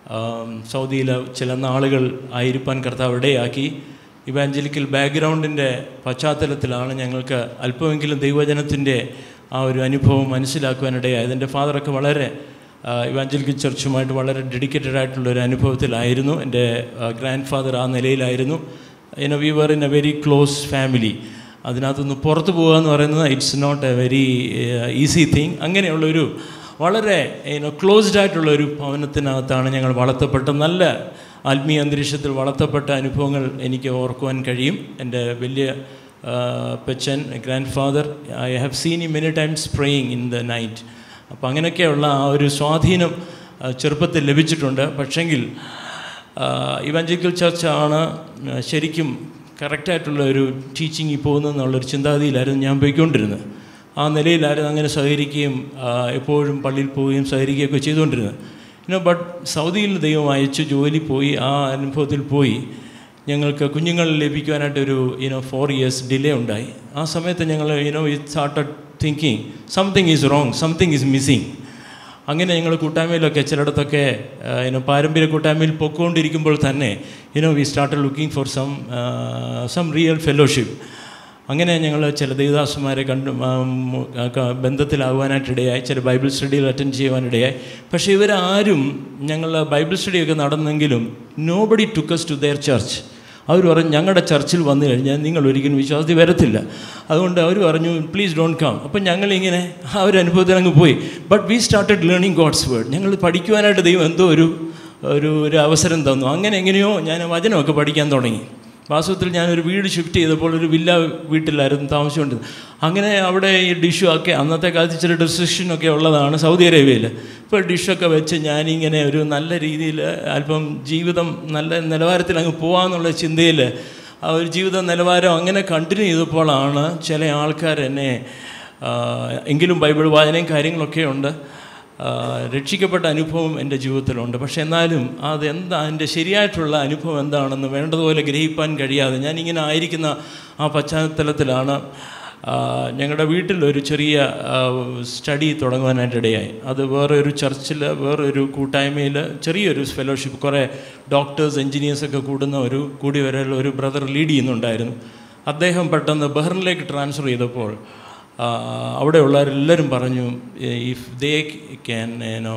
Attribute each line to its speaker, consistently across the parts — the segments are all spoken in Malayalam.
Speaker 1: സൗദിയിൽ ചില നാളുകൾ ആയിരിക്കാൻ കർത്താവ് ഇടയാക്കി ഇവാഞ്ചലിക്കൽ ബാക്ക്ഗ്രൗണ്ടിൻ്റെ പശ്ചാത്തലത്തിലാണ് ഞങ്ങൾക്ക് അല്പമെങ്കിലും ദൈവജനത്തിൻ്റെ ആ ഒരു അനുഭവം മനസ്സിലാക്കുവാനിടയായത് എൻ്റെ ഫാദറൊക്കെ വളരെ ഇവാഞ്ചലിക്കൽ ചർച്ചുമായിട്ട് വളരെ ഡെഡിക്കേറ്റഡ് ആയിട്ടുള്ള ഒരു അനുഭവത്തിലായിരുന്നു എൻ്റെ ഗ്രാൻഡ് ഫാദർ ആ നിലയിലായിരുന്നു in we were in a very close family അതിനകത്തുനിന്ന് പുറത്തു പോകുക എന്ന് പറയുന്നത് it's not a very easy thing അങ്ങനെയുള്ളൊരു വളരെ ഏനോ ക്ലോസ്ഡ് ആയിട്ടുള്ള ഒരു ഭവനത്തിനകത്താണ് ഞങ്ങൾ വളർത്തപ്പെട്ട നല്ല ആത്മീയ അന്തരീക്ഷത്തിൽ വളർത്തപ്പെട്ട അനുഭവങ്ങൾ എനിക്ക് ഓർക്കുവാൻ കഴിയും എൻ്റെ വലിയ പെച്ചൻ grandfather I have seen ഇ many times praying in the night അപ്പോൾ അങ്ങനെയൊക്കെയുള്ള ആ ഒരു സ്വാധീനം ആ, ചെറുപ്പത്തിൽ ലഭിച്ചിട്ടുണ്ട് പക്ഷെങ്കിൽ ഇവാഞ്ചലിക്കൽ ചർച്ചാണ് ശരിക്കും കറക്റ്റായിട്ടുള്ള ഒരു ടീച്ചിങ്ങിൽ പോകുന്നതെന്നുള്ളൊരു ചിന്താഗതിയിലായിരുന്നു ഞാൻ പോയിക്കൊണ്ടിരുന്നത് ആ നിലയിലായിരുന്നു അങ്ങനെ സഹകരിക്കുകയും ആ, എപ്പോഴും പള്ളിയിൽ പോവുകയും സഹകരിക്കുകയൊക്കെ ചെയ്തുകൊണ്ടിരുന്നത് ഇനോ ബട്ട് സൗദിയിൽ ദൈവം അയച്ച് ജോലി പോയി ആ അനുഭവത്തിൽ പോയി ഞങ്ങൾക്ക് കുഞ്ഞുങ്ങൾ ലഭിക്കുവാനായിട്ടൊരു യുനോ ഫോർ ഇയേഴ്സ് ഡിലേ ഉണ്ടായി ആ സമയത്ത് ഞങ്ങൾ you know it started thinking something is wrong something is missing അങ്ങനെ ഞങ്ങൾ കൂട്ടായ്മയിലൊക്കെ ചിലയിടത്തൊക്കെ യുനോ പാരമ്പര്യ കൂട്ടായ്മയിൽ പൊക്കോണ്ടിരിക്കുമ്പോൾ തന്നെ you know we start looking for some some real fellowship അങ്ങനെ ഞങ്ങൾ ചില ദേവദാസന്മാരെ കണ്ട് ആ, മു- ആ, ക- ബന്ധത്തിലാകുവാനായിട്ടിടയായി ചില ബൈബിൾ സ്റ്റഡികൾ അറ്റൻഡ് ചെയ്യുവാനിടയായി പക്ഷേ ഇവരാരും ഞങ്ങൾ ബൈബിൾ സ്റ്റഡിയൊക്കെ നടന്നെങ്കിലും nobody took us to their church അവർ പറഞ്ഞു ഞങ്ങളുടെ ചർച്ചിൽ വന്നു കഴിഞ്ഞാൽ നിങ്ങൾ ഒരിക്കലും വിശ്വാസത്തിൽ വരത്തില്ല അതുകൊണ്ട് അവർ പറഞ്ഞു പ്ലീസ് ഡോണ്ട് കം അപ്പം ഞങ്ങളിങ്ങനെ ആ ഒരു അനുഭവത്തിൽ അങ്ങ് പോയി but we started learning God's word ഞങ്ങൾ പഠിക്കുവാനായിട്ട് ദൈവം എന്തോ ഒരു ഒരു ഒരു അവസരം തന്നു അങ്ങനെ എങ്ങനെയോ ഞാൻ വചനമൊക്കെ പഠിക്കാൻ തുടങ്ങി വാസ്തവത്തിൽ ഞാനൊരു വീട് ഷിഫ്റ്റ് ചെയ്തപ്പോൾ ഒരു വില്ല വീട്ടിലായിരുന്നു താമസിച്ചുകൊണ്ടിരുന്നത് അങ്ങനെ അവിടെ ഈ ഡിഷും ഒക്കെ അന്നത്തെ കാലത്ത് ഇച്ചിരി റെസ്ട്രിക്ഷനൊക്കെ ഉള്ളതാണ് സൗദി അറേബ്യയിൽ ഇപ്പോൾ ഡിഷൊക്കെ വെച്ച് ഞാനിങ്ങനെ ഒരു നല്ല രീതിയിൽ അല്പം ജീവിതം നല്ല നിലവാരത്തിൽ അങ്ങ് പോകാമെന്നുള്ള ചിന്തയിൽ ആ ഒരു ജീവിത നിലവാരം അങ്ങനെ കണ്ടിന്യൂ ചെയ്തപ്പോഴാണ് ചില ആൾക്കാർ എന്നെ ആ, എങ്കിലും ബൈബിൾ വായനയും കാര്യങ്ങളൊക്കെ ഉണ്ട് ആ, രക്ഷിക്കപ്പെട്ട അനുഭവം എൻ്റെ ജീവിതത്തിലുണ്ട് പക്ഷെ എന്നാലും അതെന്താ എൻ്റെ ശരിയായിട്ടുള്ള അനുഭവം എന്താണെന്ന് വേണ്ടതുപോലെ ഗ്രഹിക്കാൻ കഴിയാതെ ഞാനിങ്ങനെ ആയിരിക്കുന്ന ആ പശ്ചാത്തലത്തിലാണ് ആ, ഞങ്ങളുടെ വീട്ടിൽ ഒരു ചെറിയ ആ, സ്റ്റഡി തുടങ്ങുവാനായിട്ടിടയായി അത് വേറെ ഒരു ചർച്ചിൽ വേറെ ഒരു കൂട്ടായ്മയിൽ ചെറിയൊരു ഫെലോഷിപ്പ് കുറേ ഡോക്ടേഴ്സ് എൻജിനീയേഴ്സൊക്കെ കൂടുന്ന ഒരു കൂടി വരെയുള്ള ഒരു ബ്രദർ ലീഡ് ചെയ്യുന്നുണ്ടായിരുന്നു അദ്ദേഹം പെട്ടെന്ന് ബഹ്റിനിലേക്ക് ട്രാൻസ്ഫർ ചെയ്തപ്പോൾ ആ, അവിടെയുള്ളവരെല്ലാവരും പറഞ്ഞു if they can you know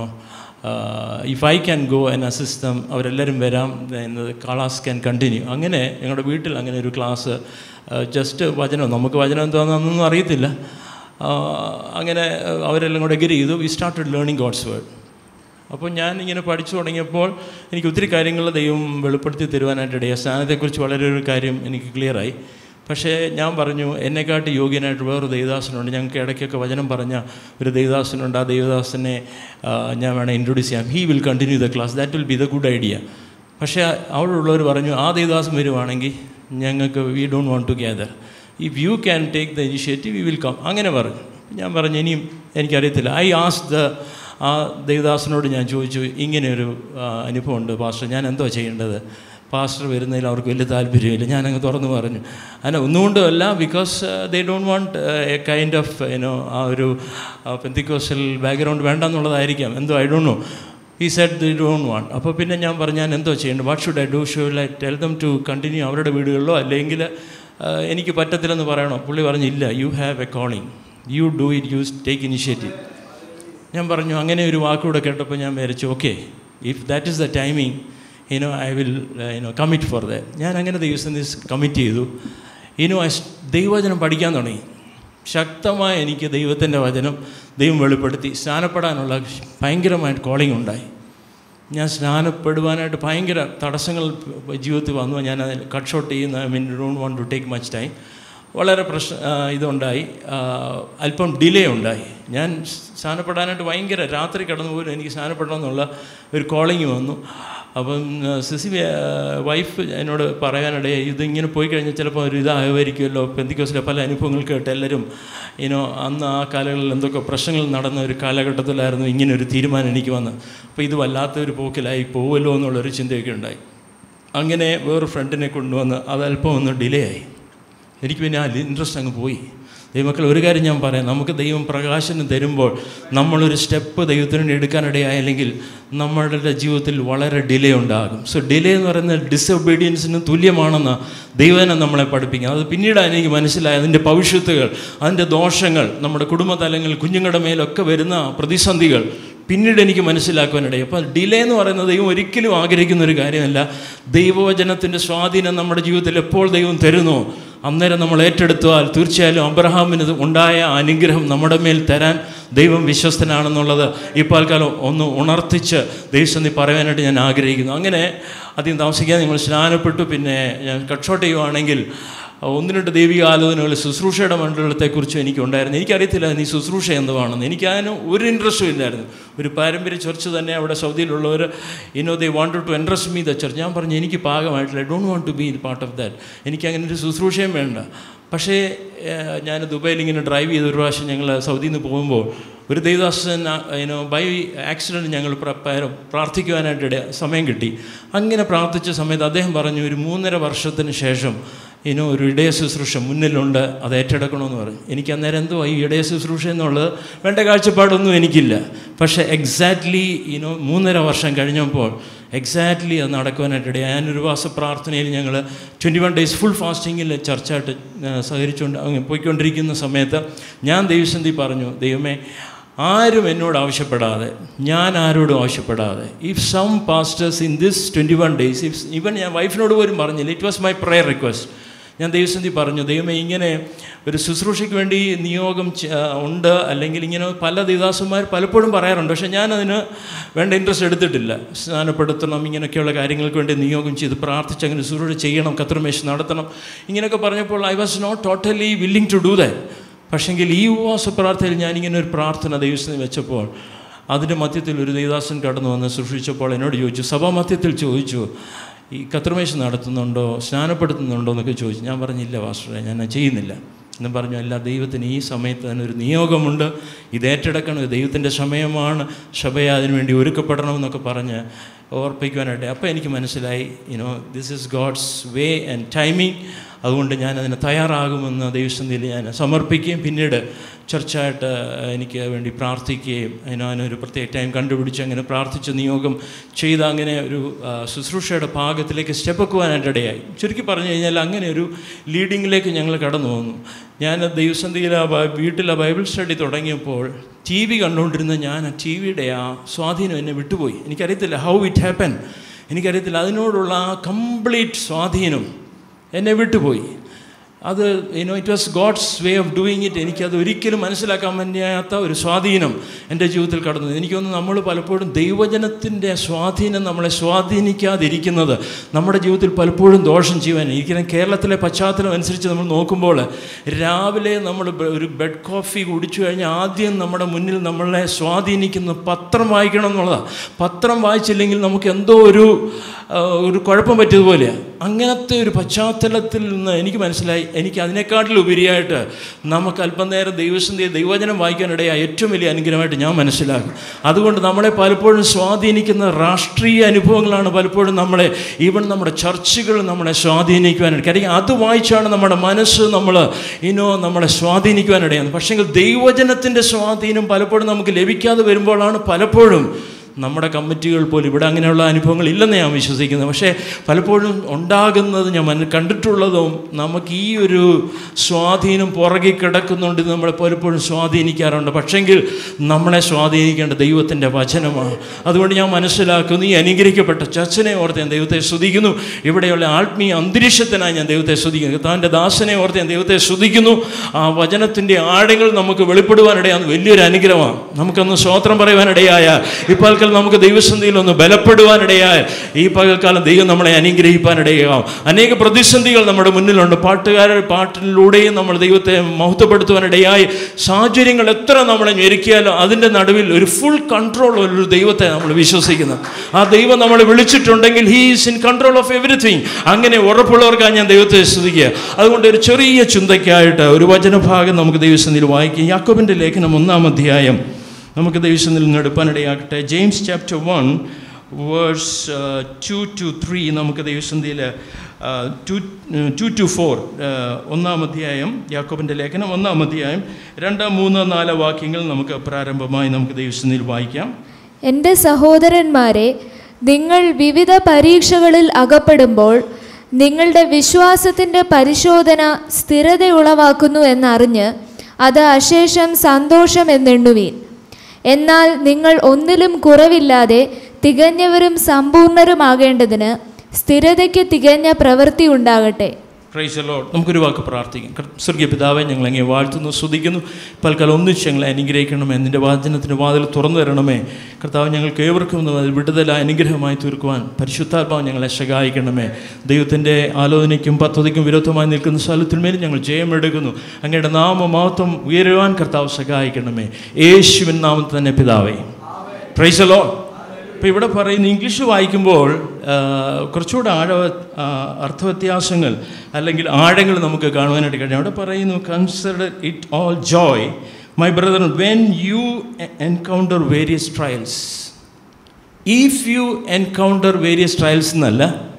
Speaker 1: if I can go and assist them അവരെല്ലാവരും വരാം ക്ലാസ് ക്യാൻ കണ്ടിന്യൂ അങ്ങനെ ഞങ്ങളുടെ വീട്ടിൽ അങ്ങനെ ഒരു ക്ലാസ് ജസ്റ്റ് വചനം നമുക്ക് വചനം എന്താണെന്നൊന്നും അറിയത്തില്ല ആ, അങ്ങനെ അവരെല്ലാം കൂടെ എഗ്രി ചെയ്തു we started learning God's word അപ്പോൾ ഞാൻ ഇങ്ങനെ പഠിച്ചു തുടങ്ങിയപ്പോൾ എനിക്ക് ഒത്തിരി കാര്യങ്ങൾ ദൈവം വെളിപ്പെടുത്തി തരുവാനായിട്ടിടയായി സ്ഥാനത്തെക്കുറിച്ച് വളരെ ഒരു കാര്യം എനിക്ക് ക്ലിയറായി പക്ഷേ ഞാൻ പറഞ്ഞു എന്നെക്കാട്ടി യോഗ്യനായിട്ട് വേറൊരു ദേവദാസനുണ്ട് ഞങ്ങൾക്ക് ഇടയ്ക്കൊക്കെ വചനം പറഞ്ഞ ഒരു ദേവദാസനുണ്ട് ആ ദേവദാസനെ ആ, ഞാൻ വേണം ഇൻട്രൊഡ്യൂസ് ചെയ്യാം he will continue the class that will be the good idea പക്ഷേ അവിടെ ഉള്ളവർ പറഞ്ഞു ആ ദേവദാസം വരുവാണെങ്കിൽ ഞങ്ങൾക്ക് we don't want to gather if you can take the initiative we will come അങ്ങനെ പറഞ്ഞു ഞാൻ പറഞ്ഞു ഇനിയും എനിക്കറിയത്തില്ല ഐ ആസ് ദ ആ ദേവദാസനോട് ഞാൻ ചോദിച്ചു ഇങ്ങനെ ഒരു ആ, അനുഭവമുണ്ട് പാസ്റ്റർ ഞാൻ എന്തോ ചെയ്യേണ്ടത് പാസ്റ്റർ വരുന്നതിൽ അവർക്ക് വലിയ താല്പര്യമില്ല ഞാനങ്ങ് തുറന്നു പറഞ്ഞു അങ്ങനെ ഒന്നുകൊണ്ടുമല്ല because they don't want a kind of you know ആ ഒരു പെന്തിക്കോസ്റ്റൽ ബാക്ക്ഗ്രൗണ്ട് വേണ്ടെന്നുള്ളതായിരിക്കാം എന്തോ ഐ ഡോണ്ട് നോ ഈ സെറ്റ് ദി ഡോണ്ട് വാണ്ട് അപ്പോൾ പിന്നെ ഞാൻ പറഞ്ഞു ഞാൻ എന്തോ ചെയ്യേണ്ടത് what should I do should I tell them to continue അവരുടെ വീടുകളിലോ അല്ലെങ്കിൽ ആ, എനിക്ക് പറ്റത്തില്ലെന്ന് പറയണോ പുള്ളി പറഞ്ഞു ഇല്ല you have a calling you do it you take initiative ഞാൻ പറഞ്ഞു അങ്ങനെ ഒരു വാക്കുകൂടെ കേട്ടപ്പോൾ ഞാൻ വിചാരിച്ചു okay if that is the timing you know I will you know commit for that ഞാൻ അങ്ങനെ ദിവസം കമ്മിറ്റ് ചെയ്തു യുനോ ഐ ദൈവവചനം പഠിക്കാൻ തുടങ്ങി ശക്തമായ എനിക്ക് ദൈവത്തിൻ്റെ വചനം ദൈവം വെളിപ്പെടുത്തി സ്നാനപ്പെടാനുള്ള ഭയങ്കരമായിട്ട് കോളിംഗ് ഉണ്ടായി ഞാൻ സ്നാനപ്പെടുവാനായിട്ട് ഭയങ്കര തടസ്സങ്ങൾ ജീവിതത്തിൽ വന്നു ഞാൻ അതിൽ കട്ട് ഷോട്ട് ചെയ്യുന്ന I mean don't want to take much time വളരെ പ്രശ്ന ആ, ഇതുണ്ടായി ആ, അല്പം ഡിലേ ഉണ്ടായി ഞാൻ സ്നാനപ്പെടാനായിട്ട് ഭയങ്കര രാത്രി കിടന്നു പോലും എനിക്ക് സ്നാനപ്പെടണമെന്നുള്ള ഒരു കോളിങ് വന്നു അപ്പം ആ, സിസി ആ, വൈഫ് എന്നോട് പറയാനിടയായി ഇതിങ്ങനെ പോയി കഴിഞ്ഞാൽ ചിലപ്പോൾ ഒരു ഇതാകുമായിരിക്കുമല്ലോ പെന്തിക്കോസിലെ പല അനുഭവങ്ങൾ കേട്ട് എല്ലാവരും ഇനോ അന്ന് ആ കാലങ്ങളിൽ എന്തൊക്കെ പ്രശ്നങ്ങൾ നടന്ന ഒരു കാലഘട്ടത്തിലായിരുന്നു ഇങ്ങനെ ഒരു തീരുമാനം എനിക്ക് വന്നത് അപ്പോൾ ഇത് വല്ലാത്തൊരു പോക്കിലായി പോകുമല്ലോ എന്നുള്ളൊരു ചിന്തയൊക്കെ ഉണ്ടായി അങ്ങനെ വേറൊരു ഫ്രണ്ടിനെ കൊണ്ടുവന്ന് അത് അല്പം ഒന്ന് ഡിലേ ആയി എനിക്ക് പിന്നെ ആ ഇൻട്രസ്റ്റ് അങ്ങ് പോയി ദൈവമക്കൾ ഒരു കാര്യം ഞാൻ പറയാം നമുക്ക് ദൈവം പ്രകാശനം തരുമ്പോൾ നമ്മളൊരു സ്റ്റെപ്പ് ദൈവത്തിന് വേണ്ടി എടുക്കാനിടയായില്ലെങ്കിൽ നമ്മളുടെ ജീവിതത്തിൽ വളരെ ഡിലേ ഉണ്ടാകും സോ ഡിലേ എന്ന് പറയുന്നത് ഡിസൊബീഡിയൻസിന് തുല്യമാണെന്ന് ദൈവനം നമ്മളെ പഠിപ്പിക്കുന്നത് അത് പിന്നീടാണ് എനിക്ക് മനസ്സിലായത് അതിൻ്റെ ഭവിഷ്യത്തുകൾ അതിൻ്റെ ദോഷങ്ങൾ നമ്മുടെ കുടുംബതലങ്ങളിൽ കുഞ്ഞുങ്ങളുടെ മേലൊക്കെ വരുന്ന പ്രതിസന്ധികൾ പിന്നീട് എനിക്ക് മനസ്സിലാക്കുവാനിടയായി അപ്പോൾ ഡിലേ എന്ന് പറയുന്നത് ദൈവം ഒരിക്കലും ആഗ്രഹിക്കുന്ന ഒരു കാര്യമല്ല ദൈവവചനത്തിൻ്റെ സ്വാധീനം നമ്മുടെ ജീവിതത്തിൽ എപ്പോൾ ദൈവം തരുന്നു അന്നേരം നമ്മൾ ഏറ്റെടുത്താൽ തീർച്ചയായും അബ്രഹാമിന് ഉണ്ടായ അനുഗ്രഹം നമ്മുടെ മേൽ തരാൻ ദൈവം വിശ്വസ്തനാണെന്നുള്ളത് ഇപ്പോൾ കാലം ഒന്ന് ഉണർത്തിച്ച് ദൈവസന്ധി പറയാനായിട്ട് ഞാൻ ആഗ്രഹിക്കുന്നു അങ്ങനെ അധികം താമസിക്കാതെ നിങ്ങൾ സ്നാനപ്പെട്ടു പിന്നെ ഞാൻ കട്ട് ഷോട്ട് ചെയ്യുവാണെങ്കിൽ ഒന്ന് രണ്ട് ദൈവിക ആലോചനകൾ ശുശ്രൂഷയുടെ മണ്ഡലത്തെക്കുറിച്ചും എനിക്കുണ്ടായിരുന്നു എനിക്കറിയത്തില്ല നീ ശുശ്രൂഷ എന്തുവാണെന്ന് എനിക്ക് അതിന് ഒരു ഇൻട്രസ്റ്റും ഇല്ലായിരുന്നു ഒരു പാരമ്പര്യ ചർച്ച് തന്നെ അവിടെ സൗദിയിലുള്ളവർ you know they want to interest me the church ഞാൻ പറഞ്ഞു എനിക്ക് പാകമായിട്ടില്ല I don't want to be part of that എനിക്ക് അങ്ങനെ ഒരു ശുശ്രൂഷയും വേണ്ട പക്ഷേ ഏഹ്, ഞാൻ ദുബായിൽ ഇങ്ങനെ ഡ്രൈവ് ചെയ്ത ഒരു പ്രാവശ്യം ഞങ്ങൾ സൗദിയിൽ നിന്ന് പോകുമ്പോൾ ഒരു ദേവദാസൻ ഏനോ ബൈ ആക്സിഡൻറ്റ് ഞങ്ങൾ പ്ര- പ- പ്രാർത്ഥിക്കുവാനായിട്ട് ഇട- സമയം കിട്ടി അങ്ങനെ പ്രാർത്ഥിച്ച സമയത്ത് അദ്ദേഹം പറഞ്ഞു ഒരു മൂന്നര വർഷത്തിന് ശേഷം ഇനോ ഒരു ഇടയ ശുശ്രൂഷ മുന്നിലുണ്ട് അത് ഏറ്റെടുക്കണമെന്ന് പറഞ്ഞു എനിക്ക് അന്നേരം എന്തോ ഈ ഇടയ ശുശ്രൂഷ എന്നുള്ളത് വേണ്ട കാഴ്ചപ്പാടൊന്നും എനിക്കില്ല പക്ഷേ എക്സാക്ട്ലി ഇനോ മൂന്നര വർഷം കഴിഞ്ഞപ്പോൾ എക്സാക്ട്ലി അത് നടക്കുവാനായിട്ട് ഇടയായി ഞാൻ ഒരു മാസ പ്രാർത്ഥനയിൽ ഞങ്ങൾ ട്വൻറ്റി വൺ ഡേയ്സ് ഫുൾ ഫാസ്റ്റിങ്ങിൽ ചർച്ചായിട്ട് ആ, സഹകരിച്ചുകൊണ്ട് അങ്ങ് പോയിക്കൊണ്ടിരിക്കുന്ന സമയത്ത് ഞാൻ ദൈവസന്ധി പറഞ്ഞു ദൈവമേ ആരും എന്നോട് ആവശ്യപ്പെടാതെ ഞാൻ ആരോടും ആവശ്യപ്പെടാതെ if some pastors in this twenty one days if even ഞാൻ വൈഫിനോട് പോലും പറഞ്ഞില്ല it was my prayer request ഞാൻ ദൈവസന്ധി പറഞ്ഞു ദൈവമേ ഇങ്ങനെ ഒരു ശുശ്രൂഷയ്ക്ക് വേണ്ടി നിയോഗം ചെ- ആ, ഉണ്ട് അല്ലെങ്കിൽ ഇങ്ങനെ പല ദേവദാസന്മാർ പലപ്പോഴും പറയാറുണ്ട് പക്ഷേ ഞാനതിന് വേണ്ട ഇൻട്രസ്റ്റ് എടുത്തിട്ടില്ല സ്നാനപ്പെടുത്തണം ഇങ്ങനെയൊക്കെയുള്ള കാര്യങ്ങൾക്ക് വേണ്ടി നിയോഗം ചെയ്ത് പ്രാർത്ഥിച്ച് അങ്ങനെ ശുശ്രൂഷ ചെയ്യണം കത്രമേശ് നടത്തണം ഇങ്ങനെയൊക്കെ പറഞ്ഞപ്പോൾ I was not totally willing to do that പക്ഷെങ്കിൽ ഈ ഉപവാസ പ്രാർത്ഥനയിൽ ഞാനിങ്ങനെ ഒരു പ്രാർത്ഥന ദൈവത്തിന് വെച്ചപ്പോൾ അതിൻ്റെ മധ്യത്തിൽ ഒരു ദേവദാസൻ കടന്നു വന്ന് സൃഷ്ടിച്ചപ്പോൾ എന്നോട് ചോദിച്ചു സഭാമധ്യത്തിൽ ചോദിച്ചു ഈ കത്രമേശ് നടത്തുന്നുണ്ടോ സ്നാനപ്പെടുത്തുന്നുണ്ടോ എന്നൊക്കെ ചോദിച്ചു ഞാൻ പറഞ്ഞില്ല വാസ്റ്ററെ ഞാൻ അത് ചെയ്യുന്നില്ല എന്ന് പറഞ്ഞു അല്ല ദൈവത്തിന് ഈ സമയത്ത് തന്നെ ഒരു നിയോഗമുണ്ട് ഇത് ഏറ്റെടുക്കണം ഇത് ദൈവത്തിൻ്റെ സമയമാണ് സഭയെ അതിനുവേണ്ടി ഒരുക്കപ്പെടണമെന്നൊക്കെ പറഞ്ഞ് ഓർപ്പിക്കുവാനായിട്ട് അപ്പോൾ എനിക്ക് മനസ്സിലായി you know this is God's way and timing അതുകൊണ്ട് ഞാൻ അതിന് തയ്യാറാകുമെന്ന് ദൈവസന്ധിയിൽ ഞാൻ സമർപ്പിക്കുകയും പിന്നീട് ചർച്ചായിട്ട് എനിക്ക് വേണ്ടി പ്രാർത്ഥിക്കുകയും അതിന് അതിനൊരു പ്രത്യേക ടൈം കണ്ടുപിടിച്ച് അങ്ങനെ പ്രാർത്ഥിച്ച് നിയോഗം ചെയ്ത് അങ്ങനെ ഒരു ആ, ശുശ്രൂഷയുടെ ഭാഗത്തിലേക്ക് സ്റ്റെപ്പ് വെക്കുവാനായിട്ട് ഇടയായി ചുരുക്കി പറഞ്ഞു കഴിഞ്ഞാൽ അങ്ങനെ ഒരു ലീഡിങ്ങിലേക്ക് ഞങ്ങൾ കടന്നു വന്നു ഞാൻ ദൈവസന്ധിയിൽ ആ ബ- വീട്ടിൽ ആ ബൈബിൾ സ്റ്റഡി തുടങ്ങിയപ്പോൾ ടി വി കണ്ടുകൊണ്ടിരുന്ന ഞാൻ ആ ടി വിയുടെ ആ സ്വാധീനം എന്നെ വിട്ടുപോയി എനിക്കറിയത്തില്ല ഹൗ ഇറ്റ് ഹാപ്പൻ എനിക്കറിയത്തില്ല അതിനോടുള്ള ആ കംപ്ലീറ്റ് സ്വാധീനം എന്നെ വിട്ടുപോയി അത് you know it was God's way of doing it എനിക്കത് ഒരിക്കലും മനസ്സിലാക്കാൻ പറ്റാത്ത ഒരു സ്വാധീനം എൻ്റെ ജീവിതത്തിൽ കടന്നു എനിക്കൊന്ന് നമ്മൾ പലപ്പോഴും ദൈവജനത്തിൻ്റെ സ്വാധീനം നമ്മളെ സ്വാധീനിക്കാതിരിക്കുന്നത് നമ്മുടെ ജീവിതത്തിൽ പലപ്പോഴും ദോഷം ചെയ്യുവാൻ ഇരിക്കുന്ന കേരളത്തിലെ പശ്ചാത്തലം അനുസരിച്ച് നമ്മൾ നോക്കുമ്പോൾ രാവിലെ നമ്മൾ ബ- ഒരു ബെഡ് കോഫി കുടിച്ചു കഴിഞ്ഞാൽ ആദ്യം നമ്മുടെ മുന്നിൽ നമ്മളെ സ്വാധീനിക്കുന്ന പത്രം വായിക്കണം എന്നുള്ളതാണ് പത്രം വായിച്ചില്ലെങ്കിൽ നമുക്ക് എന്തോ ഒരു ആ, ഒരു കുഴപ്പം പറ്റിയതുപോലെയാണ് അങ്ങനത്തെ ഒരു പശ്ചാത്തലത്തിൽ നിന്ന് എനിക്ക് മനസ്സിലായി എനിക്ക് അതിനേക്കാട്ടിൽ ഉപരിയായിട്ട് നമുക്ക് അല്പം നേരം ദൈവസന്ധി ദൈവവചനം വായിക്കാനിടയായ ഏറ്റവും വലിയ അനുഗ്രഹമായിട്ട് ഞാൻ മനസ്സിലാക്കും അതുകൊണ്ട് നമ്മളെ പലപ്പോഴും സ്വാധീനിക്കുന്ന രാഷ്ട്രീയ അനുഭവങ്ങളാണ് പലപ്പോഴും നമ്മളെ ഈവൻ നമ്മുടെ ചർച്ചകൾ നമ്മളെ സ്വാധീനിക്കുവാനായിട്ട് കാര്യം അത് വായിച്ചാണ് നമ്മുടെ മനസ്സ് നമ്മൾ ഇനോ നമ്മളെ സ്വാധീനിക്കുവാനിടയാണ് പക്ഷേങ്കിൽ ദൈവവചനത്തിൻ്റെ സ്വാധീനം പലപ്പോഴും നമുക്ക് ലഭിക്കാതെ വരുമ്പോഴാണ് പലപ്പോഴും നമ്മുടെ കമ്മിറ്റികൾ പോലും ഇവിടെ അങ്ങനെയുള്ള അനുഭവങ്ങൾ ഇല്ലെന്ന് ഞാൻ വിശ്വസിക്കുന്നത് പക്ഷേ പലപ്പോഴും ഉണ്ടാകുന്നത് ഞാൻ മന കണ്ടിട്ടുള്ളതും നമുക്ക് ഈ ഒരു സ്വാധീനം പുറകെ കിടക്കുന്നുണ്ട് ഇത് നമ്മളെ പലപ്പോഴും സ്വാധീനിക്കാറുണ്ട് പക്ഷെങ്കിൽ നമ്മളെ സ്വാധീനിക്കേണ്ട ദൈവത്തിൻ്റെ വചനമാണ് അതുകൊണ്ട് ഞാൻ മനസ്സിലാക്കുന്നു ഈ അനുഗ്രഹിക്കപ്പെട്ട ചർച്ചനെ ഓർത്ത് ഞാൻ ദൈവത്തെ സ്തുതിക്കുന്നു ഇവിടെയുള്ള ആത്മീയ അന്തരീക്ഷത്തിനായി ഞാൻ ദൈവത്തെ സ്തുതിക്കുന്നു താൻ്റെ ദാസനെ ഓർത്ത് ഞാൻ ദൈവത്തെ സ്തുതിക്കുന്നു ആ വചനത്തിൻ്റെ ആഴങ്ങൾ നമുക്ക് വെളിപ്പെടുവാനിടയാന്ന് വലിയൊരു അനുഗ്രഹമാണ് നമുക്കൊന്ന് സ്വോത്രം പറയുവാനിടയായ ഇപ്പോൾ നമുക്ക് ദൈവസന്ധിയിൽ ഒന്ന് ബലപ്പെടുവാനിടയായ ഈ പകൽക്കാലം ദൈവം നമ്മളെ അനുഗ്രഹിപ്പാനിടയാകും അനേക പ്രതിസന്ധികൾ നമ്മുടെ മുന്നിലുണ്ട് പാട്ടുകാർ പാട്ടിലൂടെയും നമ്മൾ ദൈവത്തെ മഹത്വപ്പെടുത്തുവാനിടയായി സാഹചര്യങ്ങൾ എത്ര നമ്മളെ ഞെരുക്കിയാലും അതിൻ്റെ നടുവിൽ ഒരു ഫുൾ കൺട്രോൾ ഒരു ദൈവത്തെ നമ്മൾ വിശ്വസിക്കുന്നു ആ ദൈവം നമ്മളെ വിളിച്ചിട്ടുണ്ടെങ്കിൽ he is in control of everything അങ്ങനെ ഉറപ്പുള്ളവർക്കാണ് ഞാൻ ദൈവത്തെ സ്തുതിക്കുക അതുകൊണ്ട് ഒരു ചെറിയ ചിന്തയ്ക്കായിട്ട് ഒരു വചനഭാഗം നമുക്ക് ദൈവസന്ധിയിൽ വായിക്കാം യാക്കോബിൻ്റെ ലേഖനം ഒന്നാം അധ്യായം നമുക്ക് ദൈവസന്നിൽ നിന്ന് എടുപ്പാനിടയാകട്ടെ James chapter one verse two to three നമുക്ക് ദൈവസന്ധിയിൽ ടു ടു ടു ഫോർ ഒന്നാം അധ്യായം യാക്കോബിൻ്റെ ലേഖനം ഒന്നാം അധ്യായം രണ്ട് മൂന്ന് നാല് വാക്യങ്ങൾ നമുക്ക് പ്രാരംഭമായി നമുക്ക് ദൈവസ്ഥനിൽ വായിക്കാം
Speaker 2: എൻ്റെ സഹോദരന്മാരെ നിങ്ങൾ വിവിധ പരീക്ഷകളിൽ അകപ്പെടുമ്പോൾ നിങ്ങളുടെ വിശ്വാസത്തിൻ്റെ പരിശോധന സ്ഥിരത ഉളവാക്കുന്നു എന്നറിഞ്ഞ് അത് അശേഷം സന്തോഷം എന്നെണ്ണുവീൻ എന്നാൽ നിങ്ങൾ ഒന്നിലും കുറവില്ലാതെ തികഞ്ഞവരും സമ്പൂർണരുമാകേണ്ടതിന് സ്ഥിരതയ്ക്ക് തികഞ്ഞ പ്രവൃത്തി ഉണ്ടാകട്ടെ
Speaker 1: പ്രൈസ് ലോഡ് നമുക്കൊരു വാക്ക് പ്രാർത്ഥിക്കാം കർ- സ്വർഗീയ പിതാവെ ഞങ്ങൾ അങ്ങേ വാഴ്ത്തുന്നു സ്തുതിക്കുന്നു പൽക്കാലം ഒന്നിച്ച് ഞങ്ങളെ അനുഗ്രഹിക്കണമേ നിൻ്റെ വാചനത്തിൻ്റെ വാതിൽ തുറന്നു തരണമേ കർത്താവ് ഞങ്ങൾക്ക് ഏവർക്കും ഒന്ന് അത് വിടുതല അനുഗ്രഹമായി തീർക്കുവാൻ പരിശുദ്ധാത്മാവ് ഞങ്ങളെ സഹായിക്കണമേ ദൈവത്തിൻ്റെ ആലോചനയ്ക്കും പദ്ധതിക്കും വിരുദ്ധമായി നിൽക്കുന്ന സ്ഥലത്തിന്മേൽ ഞങ്ങൾ ജയമെടുക്കുന്നു അങ്ങയുടെ നാമമാത്വം ഉയരുവാൻ കർത്താവ് സഹായിക്കണമേ യേശുവിൻ നാമത്തിൽ തന്നെ പിതാവേ പ്രൈസ് ലോഡ് ഇപ്പോൾ ഇവിടെ പറയുന്ന ഇംഗ്ലീഷ് വായിക്കുമ്പോൾ ആ, കുറച്ചുകൂടെ ആഴ ആ, അർത്ഥവ്യത്യാസങ്ങൾ അല്ലെങ്കിൽ ആഴങ്ങൾ നമുക്ക് കാണുവാനായിട്ട് കഴിയും അവിടെ പറയുന്നു consider it all joy my brother when you encounter various trials if you encounter various trials എന്നല്ല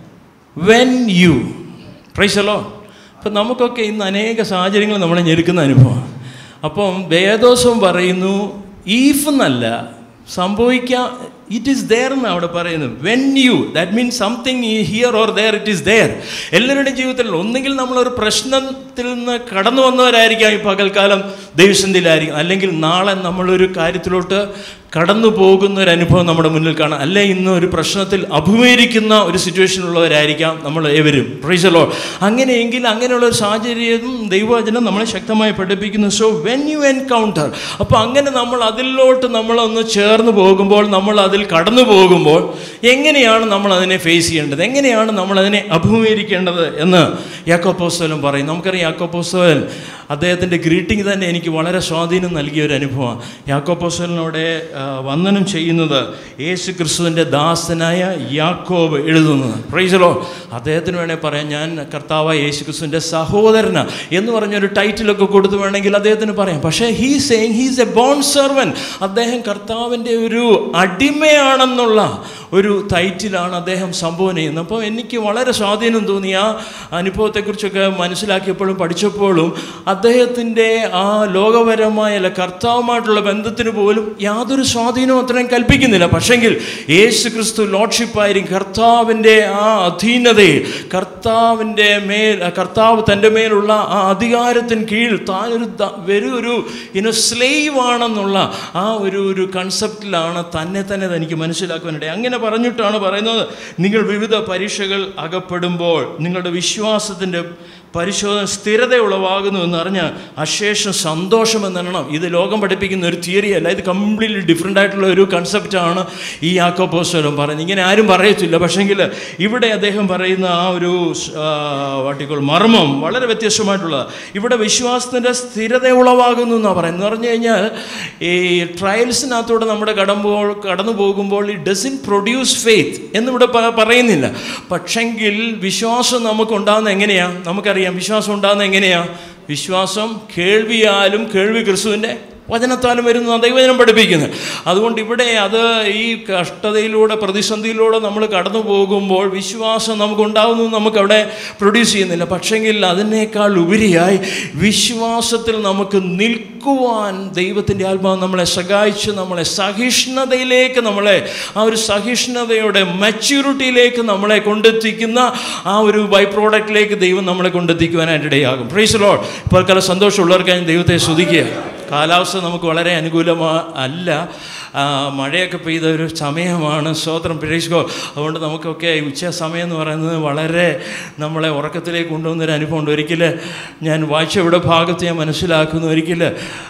Speaker 1: വെൻ യു പ്രൈസലോ അപ്പം നമുക്കൊക്കെ ഇന്ന് അനേക സാഹചര്യങ്ങൾ നമ്മളെ ഞെരുക്കുന്ന അനുഭവം അപ്പം വേദോസം പറയുന്നു ഈഫ് എന്നല്ല സംഭവിക്കാം ഇറ്റ് ഈസ് ദെയർ എന്ന് അവിടെ പറയുന്നു when you that means something here or there it is there എല്ലാവരുടെയും ജീവിതത്തിൽ ഒന്നെങ്കിൽ നമ്മളൊരു പ്രശ്നത്തിൽ നിന്ന് കടന്നു വന്നവരായിരിക്കാം ഈ പകൽക്കാലം ദൈവസന്ധിയിലായിരിക്കും അല്ലെങ്കിൽ നാളെ നമ്മളൊരു കാര്യത്തിലോട്ട് കടന്നു പോകുന്ന ഒരു അനുഭവം നമ്മുടെ മുന്നിൽ കാണാം അല്ലെ ഇന്ന് ഒരു പ്രശ്നത്തിൽ അഭിമുഖീകരിക്കുന്ന ഒരു സിറ്റുവേഷനുള്ളവരായിരിക്കാം നമ്മൾ ഏവരും പ്രൈസലോ അങ്ങനെയെങ്കിൽ അങ്ങനെയുള്ള ഒരു സാഹചര്യം ദൈവവചനം നമ്മളെ ശക്തമായി പഠിപ്പിക്കുന്നു സോ വെൻ യു എൻകൗണ്ടർ അപ്പോൾ അങ്ങനെ നമ്മൾ അതിലോട്ട് നമ്മളൊന്ന് ചേർന്ന് പോകുമ്പോൾ നമ്മൾ അതിൽ കടന്നു പോകുമ്പോൾ എങ്ങനെയാണ് നമ്മൾ അതിനെ ഫേസ് ചെയ്യേണ്ടത് എങ്ങനെയാണ് നമ്മൾ അതിനെ അഭിമുഖീകരിക്കേണ്ടത് എന്ന് യാക്കോപ്പോസ്തലം പറയും നമുക്കറിയാം യാക്കോപ്പോസ്തലൻ അദ്ദേഹത്തിൻ്റെ ഗ്രീറ്റിംഗ് തന്നെ എനിക്ക് വളരെ സ്വാധീനം നൽകിയ ഒരു അനുഭവമാണ് യാക്കോപ്പോസ്തലനോടെ ആ, വന്ദനം ചെയ്യുന്നത് യേശു ക്രിസ്തുവിൻ്റെ ദാസനായ യാക്കോബ് എഴുതുന്നത് പ്രൈസലോ അദ്ദേഹത്തിന് വേണേൽ പറയാം ഞാൻ കർത്താവായ യേശു ക്രിസ്തുവിൻ്റെ സഹോദരന എന്ന് പറഞ്ഞൊരു ടൈറ്റിലൊക്കെ കൊടുത്ത് വേണമെങ്കിൽ അദ്ദേഹത്തിന് പറയാം പക്ഷേ he saying he's a born servant അദ്ദേഹം കർത്താവിൻ്റെ ഒരു അടിമയാണെന്നുള്ള ഒരു ടൈറ്റിലാണ് അദ്ദേഹം സംഭവന ചെയ്യുന്നത് അപ്പോൾ എനിക്ക് വളരെ സ്വാധീനം തോന്നി ആ അനുഭവത്തെക്കുറിച്ചൊക്കെ മനസ്സിലാക്കിയപ്പോഴും പഠിച്ചപ്പോഴും അദ്ദേഹത്തിൻ്റെ ആ ലോകപരമായ അല്ല കർത്താവുമായിട്ടുള്ള ബന്ധത്തിന് പോലും യാതൊരു സ്വാധീനവും അത്രയും കൽപ്പിക്കുന്നില്ല പക്ഷെങ്കിൽ യേശു ക്രിസ്തു ലോഡ്ഷിപ്പായിരിക്കും കർത്താവിൻ്റെ ആ അധീനതയിൽ കർത്താവിൻ്റെ മേൽ ആ കർത്താവ് തൻ്റെ മേലുള്ള ആ അധികാരത്തിന് കീഴിൽ താനൊരു ദ- വെറും ഒരു ഇനോ സ്ലേവ് ആണെന്നുള്ള ആ ഒരു ഒരു കൺസെപ്റ്റിലാണ് തന്നെ തന്നെ തനിക്ക് മനസ്സിലാക്കുവാനിടയിൽ അങ്ങനെ പറഞ്ഞിട്ടാണ് പറയുന്നത് നിങ്ങൾ വിവിധ പരീക്ഷകൾ അകപ്പെടുമ്പോൾ നിങ്ങളുടെ വിശ്വാസത്തിൻ്റെ പരിശോധന സ്ഥിരത ഉളവാകുന്നു എന്ന് പറഞ്ഞാൽ അശേഷം സന്തോഷം എന്നെണ്ണം ഇത് ലോകം പഠിപ്പിക്കുന്ന ഒരു തിയറി അല്ല ഇത് കംപ്ലീറ്റ്ലി ഡിഫറെൻ്റ് ആയിട്ടുള്ള ഒരു കൺസെപ്റ്റാണ് ഈ യാക്കോപ്പോസ്വരം പറയുന്നത് ഇങ്ങനെ ആരും പറയത്തില്ല പക്ഷേങ്കിൽ ഇവിടെ അദ്ദേഹം പറയുന്ന ആ ഒരു വാട്ടിക്കോൾ മർമ്മം വളരെ വ്യത്യസ്തമായിട്ടുള്ള ഇവിടെ വിശ്വാസത്തിൻ്റെ സ്ഥിരത ഉളവാകുന്നു എന്നാണ് പറയുന്നത് എന്ന് പറഞ്ഞു കഴിഞ്ഞാൽ ഈ ട്രയൽസിനകത്തൂടെ നമ്മുടെ കടമ്പോൾ കടന്നു പോകുമ്പോൾ ഈ ഡസിൻ പ്രൊഡ്യൂസ് ഫെയ്ത്ത് എന്നിവിടെ പ- പറയുന്നില്ല പക്ഷെങ്കിൽ വിശ്വാസം നമുക്കുണ്ടാകുന്ന എങ്ങനെയാണ് നമുക്കറിയാം വിശ്വാസം ഉണ്ടാകുന്ന എങ്ങനെയാണ് വിശ്വാസം കേൾവിയാലും കേൾവി ക്രിസ്തുവിൻ്റെ വചനത്താലും വരുന്നു ദൈവജനം പഠിപ്പിക്കുന്നത് അതുകൊണ്ട് ഇവിടെ അത് ഈ കഷ്ടതയിലൂടെ പ്രതിസന്ധിയിലൂടെ നമ്മൾ കടന്നു പോകുമ്പോൾ വിശ്വാസം നമുക്കുണ്ടാകുന്നു നമുക്കവിടെ പ്രൊഡ്യൂസ് ചെയ്യുന്നില്ല പക്ഷെങ്കിൽ അതിനേക്കാൾ ഉപരിയായി വിശ്വാസത്തിൽ നമുക്ക് നിൽക്കുവാൻ ദൈവത്തിൻ്റെ ആത്മാവ് നമ്മളെ സഹായിച്ച് നമ്മളെ സഹിഷ്ണുതയിലേക്ക് നമ്മളെ ആ ഒരു സഹിഷ്ണുതയുടെ മച്യൂരിറ്റിയിലേക്ക് നമ്മളെ കൊണ്ടെത്തിക്കുന്ന ആ ഒരു ബൈ പ്രോഡക്റ്റിലേക്ക് ദൈവം നമ്മളെ കൊണ്ടെത്തിക്കുവാനായിട്ട് ഇടയാകും പ്രൈസ് ലോഡ് ഇപ്പോൾ കാല സന്തോഷമുള്ളവർക്കായി ദൈവത്തെ സ്തുതിക്കുക കാലാവസ്ഥ നമുക്ക് വളരെ അനുകൂലമാ അല്ല ആ, മഴയൊക്കെ പെയ്ത ഒരു സമയമാണ് സ്തോത്രം പിഴേഷ്കോ അതുകൊണ്ട് നമുക്കൊക്കെ ഉച്ച സമയം എന്ന് പറയുന്നത് വളരെ നമ്മളെ ഉറക്കത്തിലേക്ക് കൊണ്ടുവന്നൊരു അനുഭവമുണ്ട് ഒരിക്കൽ ഞാൻ വായിച്ച ഇവിടെ ഭാഗത്ത് ഞാൻ മനസ്സിലാക്കുന്നു ഒരിക്കൽ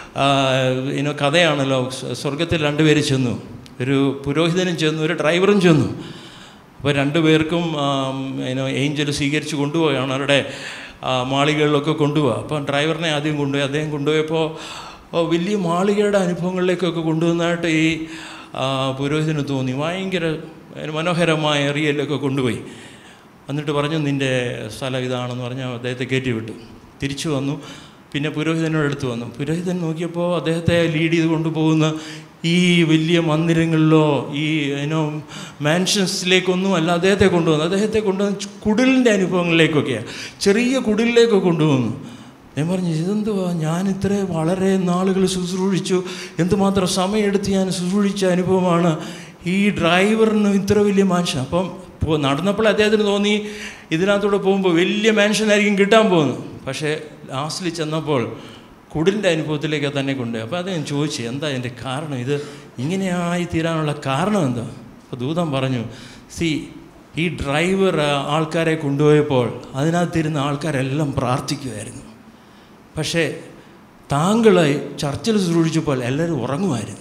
Speaker 1: ഇനോ കഥയാണല്ലോ സ്വ- സ്വർഗത്തിൽ രണ്ടുപേര് ചെന്നു ഒരു പുരോഹിതനും ചെന്നു ഒരു ഡ്രൈവറും ചെന്നു അപ്പോൾ രണ്ടുപേർക്കും ഏനോ ഏഞ്ചൽ സ്വീകരിച്ച് കൊണ്ടുപോവുകയാണ് അവരുടെ ആ, മാളികകളിലൊക്കെ കൊണ്ടുപോവുക അപ്പം ഡ്രൈവറിനെ ആദ്യം കൊണ്ടുപോയി അദ്ദേഹം കൊണ്ടുപോയപ്പോൾ ഓ, വലിയ മാളികയുടെ അനുഭവങ്ങളിലേക്കൊക്കെ കൊണ്ടുവന്നതായിട്ട് ഈ ആ, പുരോഹിതന് തോന്നി ഭയങ്കര ഏ, മനോഹരമായ ഏറിയയിലൊക്കെ കൊണ്ടുപോയി എന്നിട്ട് പറഞ്ഞു നിൻ്റെ സ്ഥലം ഇതാണെന്ന് പറഞ്ഞാൽ അദ്ദേഹത്തെ കയറ്റി വിട്ടു തിരിച്ചു വന്നു പിന്നെ പുരോഹിതനോട് അടുത്ത് വന്നു പുരോഹിതൻ നോക്കിയപ്പോൾ അദ്ദേഹത്തെ ലീഡ് ചെയ്ത് കൊണ്ടുപോകുന്ന ഈ വലിയ മന്ദിരങ്ങളിലോ ഈ ഏനോ മാൻഷൻസിലേക്കൊന്നും അല്ല അദ്ദേഹത്തെ കൊണ്ടുവന്നു അദ്ദേഹത്തെ കൊണ്ടുവന്ന് കുടിലിൻ്റെ അനുഭവങ്ങളിലേക്കൊക്കെയാണ് ചെറിയ കുടിലിലേക്കൊക്കെ കൊണ്ടുവന്നു ഞാൻ പറഞ്ഞു ഇതെന്തുവാ ഞാൻ ഇത്ര വളരെ നാളുകൾ ശുശ്രൂഷിച്ചു എന്തുമാത്രം സമയമെടുത്ത് ഞാൻ ശുശ്രൂഷിച്ച അനുഭവമാണ് ഈ ഡ്രൈവറിന് ഇത്ര വലിയ മാൻഷൻ അപ്പം പോ- നടന്നപ്പോൾ അദ്ദേഹത്തിന് തോന്നി ഇതിനകത്തൂടെ പോകുമ്പോൾ വലിയ മാൻഷനായിരിക്കും കിട്ടാൻ പോകുന്നു പക്ഷേ ലാസ്റ്റിൽ ചെന്നപ്പോൾ കുടിലിൻ്റെ അനുഭവത്തിലേക്ക് തന്നെ കൊണ്ടുപോയി അപ്പോൾ അത് ഞാൻ ചോദിച്ചു എന്താ ഇതിൻ്റെ കാരണം ഇത് ഇങ്ങനെയായി തീരാനുള്ള കാരണം എന്താ അപ്പോൾ ദൂതം പറഞ്ഞു സി ഈ ഡ്രൈവർ ആൾക്കാരെ കൊണ്ടുപോയപ്പോൾ അതിനകത്തിരുന്ന ആൾക്കാരെല്ലാം പ്രാർത്ഥിക്കുമായിരുന്നു പക്ഷേ താങ്കളെ ചർച്ചിൽ ശുശ്രൂഷിച്ചപ്പോൾ എല്ലാവരും ഉറങ്ങുമായിരുന്നു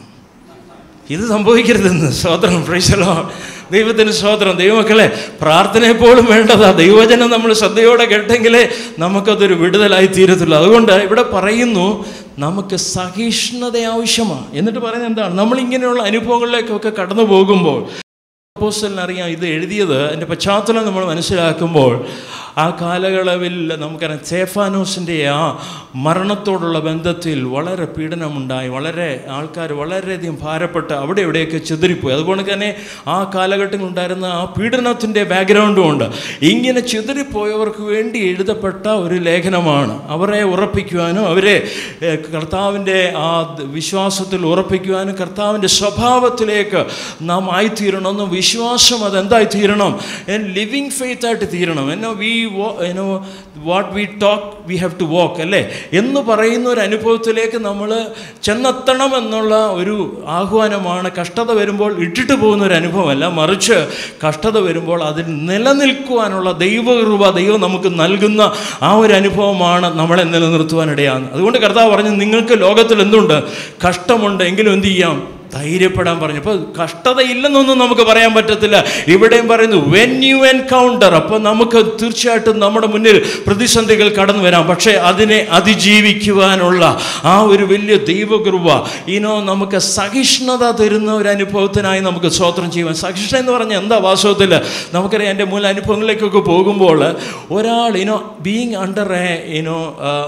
Speaker 1: ഇത് സംഭവിക്കരുതെന്ന് സ്തോത്രം പ്രൈസലോ ദൈവത്തിന് സ്തോത്രം ദൈവമക്കളെ പ്രാർത്ഥനയെപ്പോഴും വേണ്ടതാ ദൈവവചനം നമ്മൾ ശ്രദ്ധയോടെ കേട്ടെങ്കിലേ നമുക്കതൊരു വിടുതലായി തീരത്തുള്ളൂ അതുകൊണ്ട് ഇവിടെ പറയുന്നു നമുക്ക് സഹിഷ്ണുത ആവശ്യമാണ് എന്നിട്ട് പറയുന്നത് എന്താണ് നമ്മൾ ഇങ്ങനെയുള്ള അനുഭവങ്ങളിലേക്കൊക്കെ കടന്നു പോകുമ്പോൾ അപ്പോസ്റ്റലിന് അറിയാം ഇത് എഴുതിയത് അതിൻ്റെ പശ്ചാത്തലം നമ്മൾ മനസ്സിലാക്കുമ്പോൾ ആ കാലയളവിൽ നമുക്കറിയാം സേഫാനോസിൻ്റെ ആ മരണത്തോടുള്ള ബന്ധത്തിൽ വളരെ പീഡനമുണ്ടായി വളരെ ആൾക്കാർ വളരെയധികം ഭാരപ്പെട്ട് അവിടെ എവിടെയൊക്കെ ചിതറിപ്പോയി അതുകൊണ്ട് തന്നെ ആ കാലഘട്ടങ്ങളിൽ ഉണ്ടായിരുന്ന ആ പീഡനത്തിൻ്റെ ബാക്ക്ഗ്രൗണ്ടും ഉണ്ട് ഇങ്ങനെ ചിതറിപ്പോയവർക്ക് വേണ്ടി എഴുതപ്പെട്ട ഒരു ലേഖനമാണ് അവരെ ഉറപ്പിക്കുവാനും അവരെ ഏഹ്, കർത്താവിൻ്റെ ആ ദ- വിശ്വാസത്തിൽ ഉറപ്പിക്കുവാനും കർത്താവിൻ്റെ സ്വഭാവത്തിലേക്ക് നാം ആയിത്തീരണമെന്നും വിശ്വാസം അതെന്തായി തീരണം ലിവിങ് ഫെയ്ത്ത് ആയിട്ട് തീരണം എന്നോ we know what we talk we have to walk അല്ലേ എന്ന് പറയുന്ന ഒരു അനുഭവത്തിലേക്ക് നമ്മൾ ചെന്നെത്തണം എന്നുള്ള ഒരു ആഹ്വാനമാണ് കഷ്ടത വരുമ്പോൾ ഇട്ടിട്ട് പോകുന്ന ഒരു അനുഭവമല്ല മറിച്ച് കഷ്ടത വരുമ്പോൾ അതിൽ നിലനിൽക്കുവാനുള്ള ദൈവകൃപ ദൈവം നമുക്ക് നൽകുന്ന ആ ഒരു അനുഭവമാണ് നമ്മളെ നിലനിർത്തുവാനിടയാണ് അതുകൊണ്ട് കർത്താവ് പറഞ്ഞു നിങ്ങൾക്ക് ലോകത്തിൽ എന്തുണ്ട് കഷ്ടമുണ്ട് എങ്കിലും എന്ത് ചെയ്യാം ധൈര്യപ്പെടാൻ പറഞ്ഞു അപ്പോൾ കഷ്ടതയില്ലെന്നൊന്നും നമുക്ക് പറയാൻ പറ്റത്തില്ല ഇവിടെയും പറയുന്നു വെൻ യു എൻകൗണ്ടർ അപ്പോൾ നമുക്ക് തീർച്ചയായിട്ടും നമ്മുടെ മുന്നിൽ പ്രതിസന്ധികൾ കടന്നു വരാം പക്ഷേ അതിനെ അതിജീവിക്കുവാനുള്ള ആ ഒരു വലിയ ദൈവകൃപ ഇനോ നമുക്ക് സഹിഷ്ണുത തരുന്ന ഒരു അനുഭവത്തിനായി നമുക്ക് സ്വോത്രം ചെയ്യുവാൻ സഹിഷ്ണ എന്ന് പറഞ്ഞാൽ എന്താ വാസ്തവത്തിൽ നമുക്കറിയാം എൻ്റെ മൂല അനുഭവങ്ങളിലേക്കൊക്കെ പോകുമ്പോൾ ഒരാൾ you know being under a you know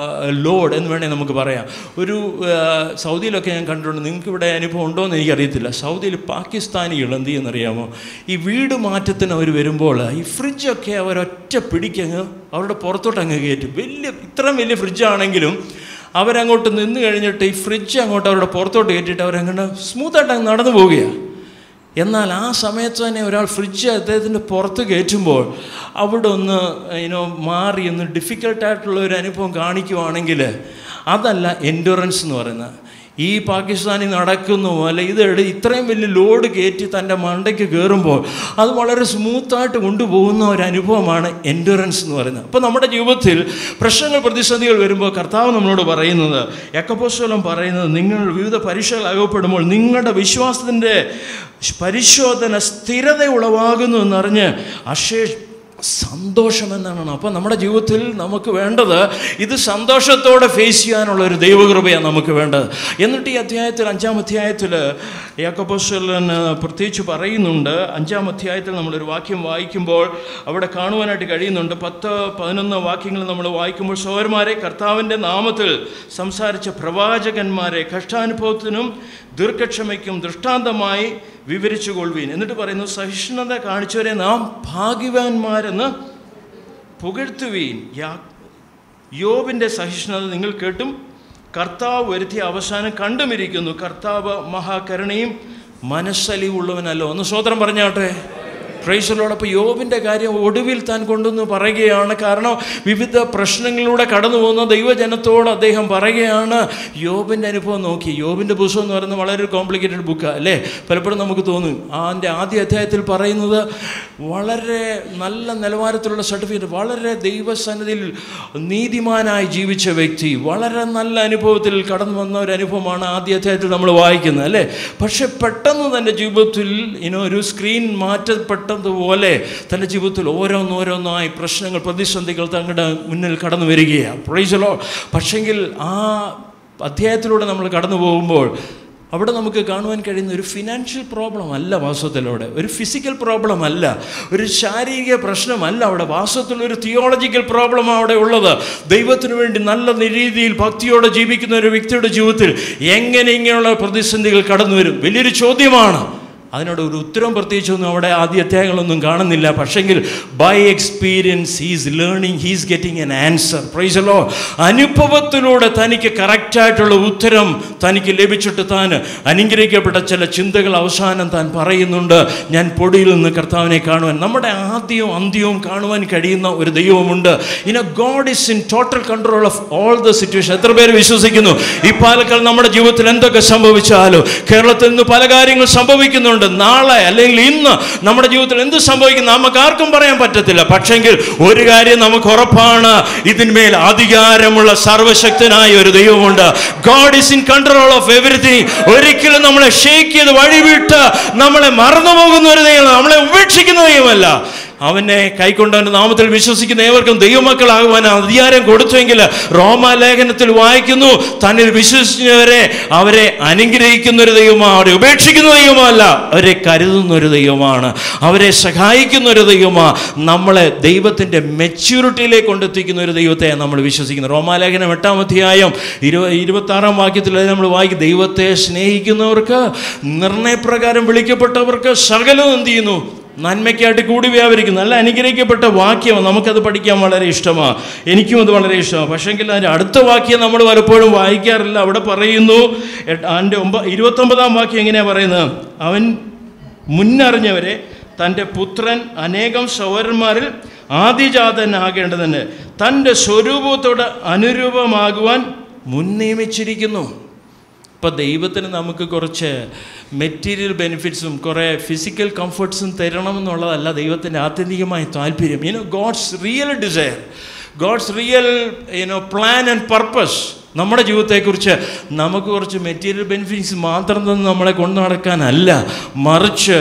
Speaker 1: load എന്ന് വേണേൽ നമുക്ക് പറയാം ഒരു ആ, സൗദിയിലൊക്കെ ഞാൻ കണ്ടിട്ടുണ്ട് നിങ്ങൾക്ക് ഇവിടെ അനുഭവം ഉണ്ടോ എന്ന് എനിക്കറിയത്തില്ല സൗദിയിൽ പാകിസ്ഥാനികൾ എന്ത് ചെയ്യുന്നറിയാമോ ഈ വീട് മാറ്റത്തിന് അവർ വരുമ്പോൾ ഈ ഫ്രിഡ്ജൊക്കെ അവരൊറ്റ പിടിക്കങ്ങ് അവരുടെ പുറത്തോട്ട് അങ്ങ് കയറ്റും വലിയ ഇത്രയും വലിയ ഫ്രിഡ്ജാണെങ്കിലും അവരങ്ങോട്ട് നിന്ന് കഴിഞ്ഞിട്ട് ഈ ഫ്രിഡ്ജ് അങ്ങോട്ട് അവരുടെ പുറത്തോട്ട് കയറ്റിയിട്ട് അവരങ്ങനെ സ്മൂത്തായിട്ട് അങ്ങ് നടന്നു പോവുകയാണ് എന്നാൽ ആ സമയത്ത് തന്നെ ഒരാൾ ഫ്രിഡ്ജ് അദ്ദേഹത്തിൻ്റെ പുറത്ത് കയറ്റുമ്പോൾ അവിടെ ഒന്ന് ഇനോ മാറി ഒന്ന് ഡിഫിക്കൽട്ടായിട്ടുള്ള ഒരു അനുഭവം കാണിക്കുവാണെങ്കിൽ അതല്ല എൻഡുറൻസ് എന്ന് പറയുന്നത് ഈ പാകിസ്ഥാനിൽ നടക്കുന്നു അല്ല ഇത് എടു- ഇത്രയും വലിയ ലോഡ് കയറ്റി തൻ്റെ മണ്ടയ്ക്ക് കയറുമ്പോൾ അത് വളരെ സ്മൂത്തായിട്ട് കൊണ്ടുപോകുന്ന ഒരു അനുഭവമാണ് എൻഡുറൻസ് എന്ന് പറയുന്നത് അപ്പോൾ നമ്മുടെ ജീവിതത്തിൽ പ്രശ്നങ്ങൾ പ്രതിസന്ധികൾ വരുമ്പോൾ കർത്താവ് നമ്മളോട് പറയുന്നത് യക്കപ്പോസ്വലം പറയുന്നത് നിങ്ങൾ വിവിധ പരീക്ഷകൾ അകപ്പെടുമ്പോൾ നിങ്ങളുടെ വിശ്വാസത്തിൻ്റെ പരിശോധന സ്ഥിരത ഉളവാകുന്നു എന്നറിഞ്ഞ് അശേഷ് സന്തോഷം എന്നാണ് അപ്പോൾ നമ്മുടെ ജീവിതത്തിൽ നമുക്ക് വേണ്ടത് ഇത് സന്തോഷത്തോടെ ഫേസ് ചെയ്യാനുള്ള ഒരു ദൈവകൃപയാണ് നമുക്ക് വേണ്ടത് എന്നിട്ട് ഈ അധ്യായത്തിൽ അഞ്ചാം അധ്യായത്തിൽ യാക്കോബോസ്വലൻ പ്രത്യേകിച്ച് പറയുന്നുണ്ട് അഞ്ചാം അധ്യായത്തിൽ നമ്മളൊരു വാക്യം വായിക്കുമ്പോൾ അവിടെ കാണുവാനായിട്ട് കഴിയുന്നുണ്ട് പത്ത് പതിനൊന്ന് വാക്യങ്ങൾ നമ്മൾ വായിക്കുമ്പോൾ സോദരന്മാരെ കർത്താവിൻ്റെ നാമത്തിൽ സംസാരിച്ച പ്രവാചകന്മാരെ കഷ്ടാനുഭവത്തിനും ദീർഘക്ഷമയ്ക്കും ദൃഷ്ടാന്തമായി വിവരിച്ചു കൊള്ളുവീൻ എന്നിട്ട് പറയുന്നു സഹിഷ്ണുത കാണിച്ചവരെ നാം ഭാഗ്യവാന്മാരെന്ന് പുകഴ്ത്തുവീൻ യാ യോബിൻ്റെ സഹിഷ്ണുത നിങ്ങൾ കേട്ടും കർത്താവ് വരുത്തിയ അവസാനം കണ്ടുമിരിക്കുന്നു കർത്താവ് മഹാകരുണയും മനസ്സലിവുള്ളവനല്ലോ ഒന്ന് സ്വോത്രം പറഞ്ഞാട്ടെ പ്രൈസലോടൊപ്പം യോബിൻ്റെ കാര്യം ഒടുവിൽ താൻ കൊണ്ടുവന്ന് പറയുകയാണ് കാരണം വിവിധ പ്രശ്നങ്ങളിലൂടെ കടന്നു പോകുന്ന ദൈവജനത്തോട് അദ്ദേഹം പറയുകയാണ് യോബിൻ്റെ അനുഭവം നോക്കി യോബിൻ്റെ പുസ്തകം എന്ന് പറയുന്നത് വളരെ കോംപ്ലിക്കേറ്റഡ് ബുക്കാണ് അല്ലേ പലപ്പോഴും നമുക്ക് തോന്നും അതിൻ്റെ ആദ്യ അധ്യായത്തിൽ പറയുന്നത് വളരെ നല്ല നിലവാരത്തിലുള്ള സർട്ടിഫിക്കറ്റ് വളരെ ദൈവസന്നിധിയിൽ നീതിമാനായി ജീവിച്ച വ്യക്തി വളരെ നല്ല അനുഭവത്തിൽ കടന്നു വന്ന ഒരു അനുഭവമാണ് ആദ്യ അധ്യായത്തിൽ നമ്മൾ വായിക്കുന്നത് അല്ലേ പക്ഷെ പെട്ടെന്ന് തൻ്റെ ജീവിതത്തിൽ ഇനോ ഒരു സ്ക്രീൻ മാറ്റപ്പെട്ടതുപോലെ തൻ്റെ ജീവിതത്തിൽ ഓരോന്നോരോന്നായി പ്രശ്നങ്ങൾ പ്രതിസന്ധികൾ തങ്ങളുടെ മുന്നിൽ കടന്നു വരികയാണ് പ്രൈസലോ പക്ഷെങ്കിൽ ആ അധ്യായത്തിലൂടെ നമ്മൾ കടന്നു പോകുമ്പോൾ അവിടെ നമുക്ക് കാണുവാൻ കഴിയുന്ന ഒരു ഫിനാൻഷ്യൽ പ്രോബ്ലം അല്ല വാസ്തവത്തിലവിടെ ഒരു ഫിസിക്കൽ പ്രോബ്ലം അല്ല ഒരു ശാരീരിക പ്രശ്നമല്ല അവിടെ വാസ്തവത്തിൽ ഒരു തിയോളജിക്കൽ പ്രോബ്ലം അവിടെ ഉള്ളത് ദൈവത്തിനു വേണ്ടി നല്ല രീതിയിൽ ഭക്തിയോടെ ജീവിക്കുന്ന ഒരു വ്യക്തിയുടെ ജീവിതത്തിൽ എങ്ങനെ ഇങ്ങനെയുള്ള പ്രതിസന്ധികൾ കടന്നു വരും വലിയൊരു ചോദ്യമാണ് അതിനോട് ഒരു ഉത്തരം പ്രത്യേകിച്ചൊന്നും അവിടെ ആദ്യ അധ്യായങ്ങളൊന്നും കാണുന്നില്ല പക്ഷെങ്കിൽ by experience he's learning he's getting an answer praise the Lord അനുഭവത്തിലൂടെ തനിക്ക് കറക്റ്റായിട്ടുള്ള ഉത്തരം തനിക്ക് ലഭിച്ചിട്ട് താൻ അനുഗ്രഹിക്കപ്പെട്ട ചില ചിന്തകൾ അവസാനം താൻ പറയുന്നുണ്ട് ഞാൻ പൊടിയിൽ നിന്ന് കർത്താവിനെ കാണുവാൻ നമ്മുടെ ആദ്യവും അന്ത്യവും കാണുവാൻ കഴിയുന്ന ഒരു ദൈവമുണ്ട് ഇന God is in total control of all the situation എത്ര പേര് വിശ്വസിക്കുന്നു ഈ പാലക്കാട് നമ്മുടെ ജീവിതത്തിൽ എന്തൊക്കെ സംഭവിച്ചാലും കേരളത്തിൽ നിന്ന് പല കാര്യങ്ങൾ സംഭവിക്കുന്നുണ്ട് നാളെ അല്ലെങ്കിൽ ഇന്ന് നമ്മുടെ ജീവിതത്തിൽ എന്ത് സംഭവിക്കും നമുക്ക് ആർക്കും പറയാൻ പറ്റത്തില്ല പക്ഷെങ്കിൽ ഒരു കാര്യം നമുക്ക് ഉറപ്പാണ് ഇതിന്മേൽ അധികാരമുള്ള സർവശക്തനായ ഒരു ദൈവമുണ്ട് God is in control of everything ഒരിക്കലും നമ്മളെ ഷേക്ക് ചെയ്ത് വഴിവിട്ട് നമ്മളെ മറന്നു പോകുന്ന ഒരു ദൈവം നമ്മളെ ഉപേക്ഷിക്കുന്ന ദൈവമല്ല അവനെ കൈക്കൊണ്ടവൻ്റെ നാമത്തിൽ വിശ്വസിക്കുന്ന ഏവർക്കും ദൈവമക്കളാകുവാൻ അധികാരം കൊടുത്തെങ്കിൽ റോമാലേഖനത്തിൽ വായിക്കുന്നു തന്നിൽ വിശ്വസിച്ചവരെ അവരെ അനുഗ്രഹിക്കുന്ന ഒരു ദൈവമാണ് അവരെ ഉപേക്ഷിക്കുന്ന ദൈവമല്ല അവരെ കരുതുന്ന ഒരു ദൈവമാണ് അവരെ സഹായിക്കുന്ന ഒരു ദൈവമാണ് നമ്മളെ ദൈവത്തിൻ്റെ മെച്യൂരിറ്റിയിലേക്ക് കൊണ്ടെത്തിക്കുന്ന ഒരു ദൈവത്തെ നമ്മൾ വിശ്വസിക്കുന്നത് റോമാലേഖനം എട്ടാം അധ്യായം ഇരുപ ഇരുപത്താറാം വാക്യത്തിൽ നമ്മൾ വായിക്കും ദൈവത്തെ സ്നേഹിക്കുന്നവർക്ക് നിർണയപ്രകാരം വിളിക്കപ്പെട്ടവർക്ക് സകലവും എന്ത് ചെയ്യുന്നു നന്മയ്ക്കായിട്ട് കൂടി വ്യാപരിക്കുന്നു നല്ല അനുഗ്രഹിക്കപ്പെട്ട വാക്യം നമുക്കത് പഠിക്കാൻ വളരെ ഇഷ്ടമാണ് എനിക്കും അത് വളരെ ഇഷ്ടമാണ് പക്ഷേങ്കിൽ അതിൻ്റെ അടുത്ത വാക്യം നമ്മൾ പലപ്പോഴും വായിക്കാറില്ല അവിടെ പറയുന്നു അതിൻ്റെ ഒമ്പ ഇരുപത്തൊമ്പതാം വാക്യം എങ്ങനെയാണ് പറയുന്നത് അവൻ മുന്നറിഞ്ഞവരെ തൻ്റെ പുത്രൻ അനേകം സൗരന്മാരിൽ ആദിജാതനാകേണ്ടതിന് തൻ്റെ സ്വരൂപത്തോട് അനുരൂപമാകുവാൻ മുൻനിയമിച്ചിരിക്കുന്നു ഇപ്പം ദൈവത്തിന് നമുക്ക് കുറച്ച് മെറ്റീരിയൽ ബെനിഫിറ്റ്സും കുറേ ഫിസിക്കൽ കംഫർട്ട്സും തരണമെന്നുള്ളതല്ല ദൈവത്തിൻ്റെ ആത്യന്തികമായ താല്പര്യം you know God's real desire God's real you know plan and purpose നമ്മുടെ ജീവിതത്തെക്കുറിച്ച് നമുക്ക് കുറച്ച് മെറ്റീരിയൽ ബെനിഫിറ്റ്സ് മാത്രം തന്ന് നമ്മളെ കൊണ്ടു നടക്കാനല്ല മറിച്ച്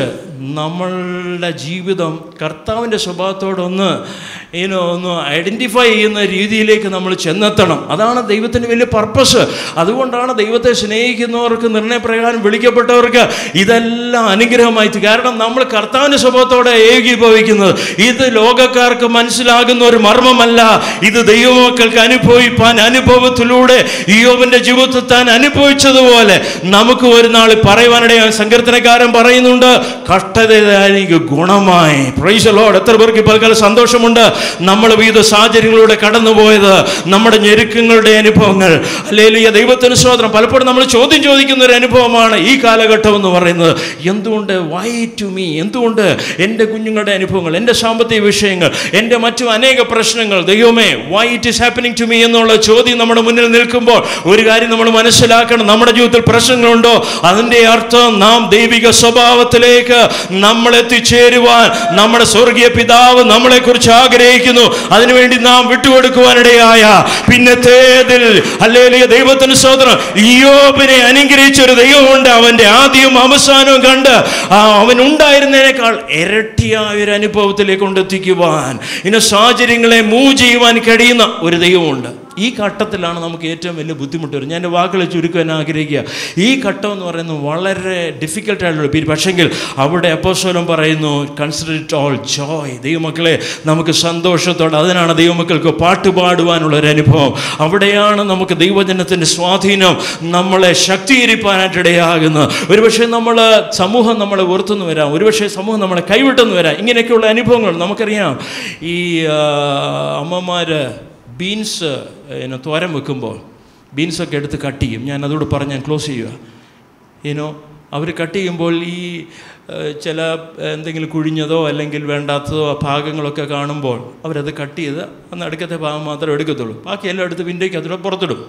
Speaker 1: നമ്മളുടെ ജീവിതം കർത്താവിൻ്റെ സ്വഭാവത്തോടൊന്ന് ഏനോ ഒന്ന് ഐഡൻറ്റിഫൈ ചെയ്യുന്ന രീതിയിലേക്ക് നമ്മൾ ചെന്നെത്തണം അതാണ് ദൈവത്തിൻ്റെ വലിയ പർപ്പസ് അതുകൊണ്ടാണ് ദൈവത്തെ സ്നേഹിക്കുന്നവർക്ക് നിർണയപ്രകാരം വിളിക്കപ്പെട്ടവർക്ക് ഇതെല്ലാം അനുഗ്രഹമായി തീരും. കാരണം നമ്മൾ കർത്താവിൻ്റെ സ്വഭാവത്തോടെ ഏകീഭവിക്കുന്നത് ഇത് ലോകക്കാർക്ക് മനസ്സിലാകുന്ന ഒരു മർമ്മമല്ല ഇത് ദൈവമക്കൾക്ക് അനുഭവിപ്പാൻ അനുഭവത്തിലൂടെ യോബിൻ്റെ ജീവിതത്തിൽ താൻ അനുഭവിച്ചതുപോലെ നമുക്ക് ഒരു നാൾ പറയുവാനിടയാൻ സങ്കീർത്തനക്കാരൻ പറയുന്നുണ്ട് കഷ്ടത എനിക്ക് ഗുണമായി പ്രൈസലോട് എത്ര പേർക്ക് ഇപ്പോൾ കാലം സന്തോഷമുണ്ട് നമ്മൾ വിവിധ സാഹചര്യങ്ങളിലൂടെ കടന്നുപോയത് നമ്മുടെ ഞെരുക്കങ്ങളുടെ അനുഭവങ്ങൾ അല്ലെങ്കിൽ ദൈവത്തിന് സ്വതന്ത്രം പലപ്പോഴും നമ്മൾ ചോദ്യം ചോദിക്കുന്ന ഒരു അനുഭവമാണ് ഈ കാലഘട്ടം എന്ന് പറയുന്നത് എന്തുകൊണ്ട് വൈ ടു മീ എന്തുകൊണ്ട് എൻ്റെ കുഞ്ഞുങ്ങളുടെ അനുഭവങ്ങൾ എൻ്റെ സാമ്പത്തിക വിഷയങ്ങൾ എൻ്റെ മറ്റു അനേക പ്രശ്നങ്ങൾ ദൈവമേ why it is happening to me എന്നുള്ള ചോദ്യം നമ്മുടെ മുന്നിൽ നിൽക്കുമ്പോൾ ഒരു കാര്യം നമ്മൾ മനസ്സിലാക്കണം നമ്മുടെ ജീവിതത്തിൽ പ്രശ്നങ്ങളുണ്ടോ അതിൻ്റെ അർത്ഥം നാം ദൈവിക സ്വഭാവത്തിലേക്ക് നമ്മൾ എത്തിച്ചേരുവാൻ നമ്മുടെ സ്വർഗീയ പിതാവ് നമ്മളെക്കുറിച്ച് ആഗ്രഹിക്കുന്നു അതിനുവേണ്ടി നാം വിട്ടുകൊടുക്കുവാനിടയായ പിന്നത്തേതിൽ അല്ലെങ്കിൽ ദൈവത്തിന് സ്വതന്ത്രം യോബിനെ അനുഗ്രഹിച്ച ഒരു ദൈവമുണ്ട് അവൻ്റെ ആദ്യവും അവസാനവും കണ്ട് ആ അവൻ ഉണ്ടായിരുന്നതിനേക്കാൾ ഇരട്ടിയായ ഒരു അനുഭവത്തിലേക്ക് കൊണ്ടെത്തിക്കുവാൻ ഇന്ന സാഹചര്യങ്ങളെ മൂവ് ചെയ്യുവാൻ കഴിയുന്ന ഒരു ദൈവമുണ്ട് ഈ ഘട്ടത്തിലാണ് നമുക്ക് ഏറ്റവും വലിയ ബുദ്ധിമുട്ട് വരും ഞാൻ എൻ്റെ വാക്കുകൾ ചുരുക്കുവാൻ ആഗ്രഹിക്കുക ഈ ഘട്ടം എന്ന് പറയുന്നത് വളരെ ഡിഫിക്കൽട്ട് ആയിട്ടുള്ള പീരീഡ് പക്ഷെങ്കിൽ അവിടെ അപ്പോസ്വലം പറയുന്നു കൺസിഡർ ഇറ്റ് ഓൾ ജോയ് ദൈവമക്കളെ നമുക്ക് സന്തോഷത്തോടെ അതിനാണ് ദൈവമക്കൾക്ക് പാട്ട് പാടുവാനുള്ള ഒരു അനുഭവം അവിടെയാണ് നമുക്ക് ദൈവജനത്തിൻ്റെ സ്വാധീനം നമ്മളെ ശക്തീകരിപ്പാനായിട്ട് ഇടയാകുന്നത് ഒരുപക്ഷെ നമ്മൾ സമൂഹം നമ്മളെ ഓർത്തുനിന്ന് വരാം ഒരുപക്ഷെ സമൂഹം നമ്മളെ കൈവിട്ടെന്ന് വരാം ഇങ്ങനെയൊക്കെയുള്ള അനുഭവങ്ങൾ നമുക്കറിയാം ഈ ആ, അമ്മമാര് ബീൻസ് പിന്നെ തോരൻ വെക്കുമ്പോൾ ബീൻസൊക്കെ എടുത്ത് കട്ട് ചെയ്യും ഞാൻ അതോട് പറഞ്ഞ് ഞാൻ ക്ലോസ് ചെയ്യുക ഏനോ അവർ കട്ട് ചെയ്യുമ്പോൾ ഈ ഏഹ്, ചില എന്തെങ്കിലും കുഴിഞ്ഞതോ അല്ലെങ്കിൽ വേണ്ടാത്തതോ ആ ഭാഗങ്ങളൊക്കെ കാണുമ്പോൾ അവരത് കട്ട് ചെയ്ത് അന്ന് അടുക്കത്തെ ഭാഗം മാത്രമേ എടുക്കത്തുള്ളൂ ബാക്കി എല്ലാം എടുത്ത് വിൻഡോയ്ക്ക് അതിലൂടെ പുറത്തിടും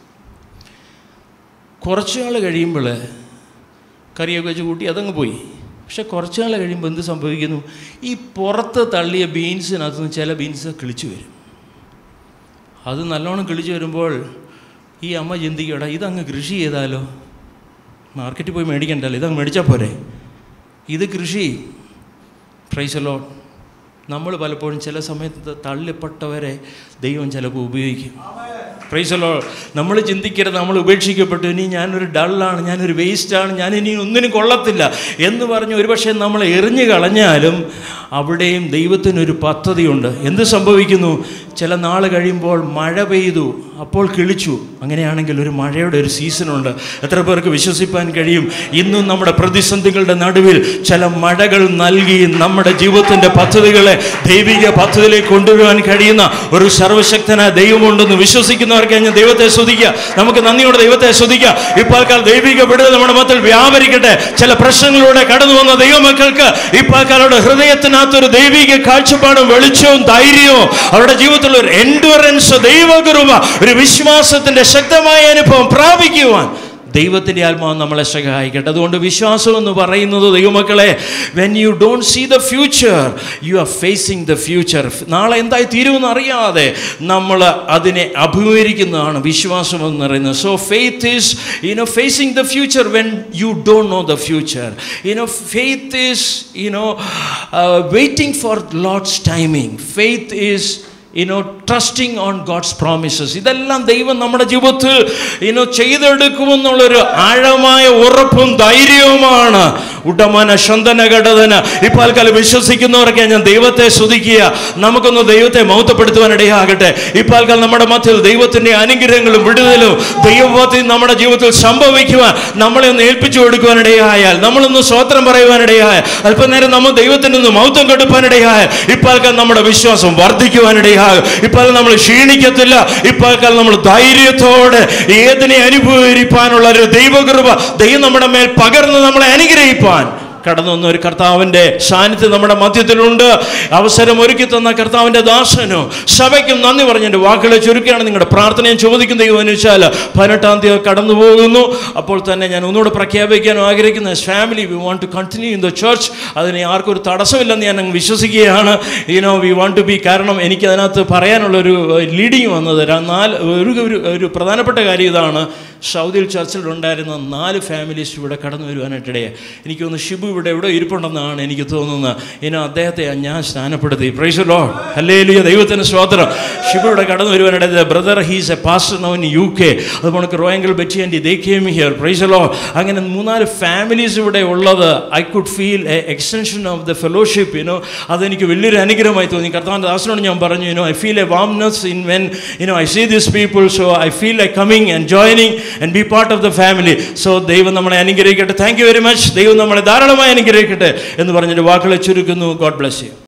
Speaker 1: കുറച്ച് നാൾ കഴിയുമ്പോൾ കറിയൊക്കെ വെച്ച് കൂട്ടി അതങ്ങ് പോയി പക്ഷെ കുറച്ച് നാൾ കഴിയുമ്പോൾ എന്ത് സംഭവിക്കുന്നു ഈ പുറത്ത് തള്ളിയ ബീൻസിനകത്തുനിന്ന് ചില ബീൻസ് കിളിച്ചു വരും അത് നല്ലോണം കിളിച്ചു വരുമ്പോൾ ഈ അമ്മ ചിന്തിക്കടാ ഇതങ്ങ് കൃഷി ചെയ്താലോ മാർക്കറ്റിൽ പോയി മേടിക്കണ്ടല്ലോ ഇതങ്ങ് മേടിച്ചാൽ പോരെ ഇത് കൃഷി പ്രൈസലോ നമ്മൾ പലപ്പോഴും ചില സമയത്ത് തള്ളിപ്പെട്ടവരെ ദൈവം ചിലപ്പോൾ ഉപയോഗിക്കും പ്രൈസലോ നമ്മൾ ചിന്തിക്കരുത് നമ്മൾ ഉപേക്ഷിക്കപ്പെട്ടു ഇനി ഞാനൊരു ഡള്ളാണ് ഞാനൊരു വേസ്റ്റാണ് ഞാൻ ഇനി ഒന്നിനും കൊള്ളത്തില്ല എന്ന് പറഞ്ഞ് ഒരുപക്ഷെ നമ്മൾ എറിഞ്ഞു കളഞ്ഞാലും അവിടെയും ദൈവത്തിനൊരു പദ്ധതിയുണ്ട് എന്ത് സംഭവിക്കുന്നു ചില നാൾ കഴിയുമ്പോൾ മഴ പെയ്തു അപ്പോൾ കിളിച്ചു അങ്ങനെയാണെങ്കിൽ ഒരു മഴയുടെ ഒരു സീസണുണ്ട് എത്ര പേർക്ക് വിശ്വസിപ്പാൻ കഴിയും ഇന്നും നമ്മുടെ പ്രതിസന്ധികളുടെ നടുവിൽ ചില മഴകൾ നൽകി നമ്മുടെ ജീവിതത്തിൻ്റെ പദ്ധതികളെ ദൈവിക പദ്ധതിയിലേക്ക് കൊണ്ടുവരുവാൻ കഴിയുന്ന ഒരു സർവശക്തനായ ദൈവമുണ്ടെന്ന് വിശ്വസിക്കുന്നവർക്ക് ഞാൻ ദൈവത്തെ സ്തുതിക്കുക നമുക്ക് നന്ദിയോടെ ദൈവത്തെ സ്തുതിക്കുക ഇപ്പോൾ കാൽ ദൈവിക വിടുതൽ നമ്മുടെ മത്തിൽ വ്യാപരിക്കട്ടെ ചില പ്രശ്നങ്ങളിലൂടെ കടന്നു വന്ന ദൈവമക്കൾക്ക് ഇപ്പോൾ കാലയുടെ ഹൃദയത്തിനകത്തൊരു ദൈവിക കാഴ്ചപ്പാടും വെളിച്ചവും ധൈര്യവും അവരുടെ ജീവിതത്തിൽ ഒരു എൻഡുറൻസ് ദൈവകൃപ ഒരു വിശ്വാസത്തിന്റെ ശക്തമായ അനുഭവം പ്രാപിക്കുവാൻ ദൈവത്തിൻ്റെ ആത്മാവ് നമ്മളെ സഹായിക്കട്ടെ അതുകൊണ്ട് വിശ്വാസം എന്ന് പറയുന്നത് ദൈവമക്കളെ when you don't see the future you are facing the future നാളെ എന്തായി തീരുമെന്ന് അറിയാതെ നമ്മൾ അതിനെ അഭിമുഖീകരിക്കുന്നതാണ് വിശ്വാസം എന്ന് പറയുന്നത് so faith is you know facing the future when you don't know the future you know faith is you know waiting for Lord's timing faith is you know trusting on God's promises ഇതെല്ലാം ദൈവം നമ്മുടെ ജീവിതത്തിൽ യുനോ ചെയ്തെടുക്കുമെന്നുള്ളൊരു ആഴമായ ഉറപ്പും ധൈര്യവുമാണ് ഉടമന ശന്തന ഘടതന ഇപ്പോൾ ആൾക്കാർ വിശ്വസിക്കുന്നവരൊക്കെ ഞാൻ ദൈവത്തെ സ്തുതിക്കുക നമുക്കൊന്ന് ദൈവത്തെ മൗത്തപ്പെടുത്തുവാൻ ഇടയാകട്ടെ ഇപ്പോൾ ആൾക്കാർ നമ്മുടെ മധ്യത്തിൽ ദൈവത്തിൻ്റെ അനുഗ്രഹങ്ങളും വിടുതലും ദൈവത്തിൽ നമ്മുടെ ജീവിതത്തിൽ സംഭവിക്കുവാൻ നമ്മളെ ഒന്ന് ഏൽപ്പിച്ചു കൊടുക്കുവാൻ ഇടയായാൽ നമ്മളൊന്ന് സ്വോത്രം പറയുവാൻ ഇടയായാൽ അല്പനേരം നമ്മൾ ദൈവത്തിന് ഒന്ന് മൗത്തം കൊടുക്കാൻ ഇടയായാൽ ഇപ്പോൾ ആൾക്കാർ നമ്മുടെ വിശ്വാസം വർദ്ധിക്കുവാൻ ഇടയാകും ഇപ്പോൾ നമ്മൾ ക്ഷീണിക്കത്തില്ല ഇപ്പോൾ നമ്മൾ ധൈര്യത്തോടെ ഏതിനെ അനുഭവിപ്പാനുള്ള ഒരു ദൈവകൃപ ദൈവം നമ്മുടെ മേൽ പകർന്ന് നമ്മളെ അനുഗ്രഹിപ്പാൻ കടന്നു വന്ന ഒരു കർത്താവിൻ്റെ സാന്നിധ്യം നമ്മുടെ മധ്യത്തിലുണ്ട് അവസരം ഒരുക്കി തന്ന കർത്താവിൻ്റെ ദാസനും സഭയ്ക്കും നന്ദി പറഞ്ഞ് എൻ്റെ വാക്കുകളെ ചുരുക്കുകയാണ് നിങ്ങളുടെ പ്രാർത്ഥനയും ചോദിക്കുന്ന ദൈവം എന്ന് വെച്ചാൽ പതിനെട്ടാം തീയതി കടന്നു പോകുന്നു അപ്പോൾ തന്നെ ഞാൻ ഒന്നുകൂടെ പ്രഖ്യാപിക്കാൻ ആഗ്രഹിക്കുന്ന family we want to continue in the church അതിന് ആർക്കും ഒരു തടസ്സമില്ലെന്ന് ഞാൻ അങ്ങ് വിശ്വസിക്കുകയാണ് you know we want to be കാരണം എനിക്ക് അതിനകത്ത് പറയാനുള്ളൊരു ലീഡിങ് വന്നത് ര- നാല് ഒരു ഒരു ഒരു പ്രധാനപ്പെട്ട കാര്യം ഇതാണ് സൗദിയിൽ ചർച്ചിലുണ്ടായിരുന്ന നാല് ഫാമിലീസ് ഇവിടെ കടന്നു വരുവാനായിട്ടിടയെ എനിക്ക് തോന്നുന്നു ഷിബു ഇവിടെ എവിടെ ഇരിപ്പുണ്ടെന്നാണ് എനിക്ക് തോന്നുന്നത് ഇനോ അദ്ദേഹത്തെ ഞാൻ സ്നാനപ്പെടുത്തി പ്രൈസ് ലോ ഹല്ലേലൂയ ദൈവത്തിന് സ്വാതന്ത്ര്യം ഷിബു ഇവിടെ കടന്നു വരുവാനിടയത് brother he's a pastor no in U K അതുപോലെ റോയങ്കൽ Betty and they came here praise Lord അങ്ങനെ മൂന്നാല് ഫാമിലീസ് ഇവിടെ ഉള്ളത് I could feel a extension of the fellowship you know അതെനിക്ക് വലിയൊരു അനുഗ്രഹമായി തോന്നി കർത്താവിൻ്റെ ദാസനോട് ഞാൻ പറഞ്ഞു you know I feel a warmness in when you know I see this people so I feel like coming and joining and be part of the family so ദൈവം നമ്മളെ അനുഗ്രഹിക്കട്ടെ താങ്ക് യു വെരി മച്ച് ദൈവം നമ്മളെ ധാരാളമായി അനുഗ്രഹിക്കട്ടെ എന്ന് പറഞ്ഞിട്ട് വാക്കുകളെ ചുരുക്കുന്നു ഗോഡ് ബ്ലസ് യു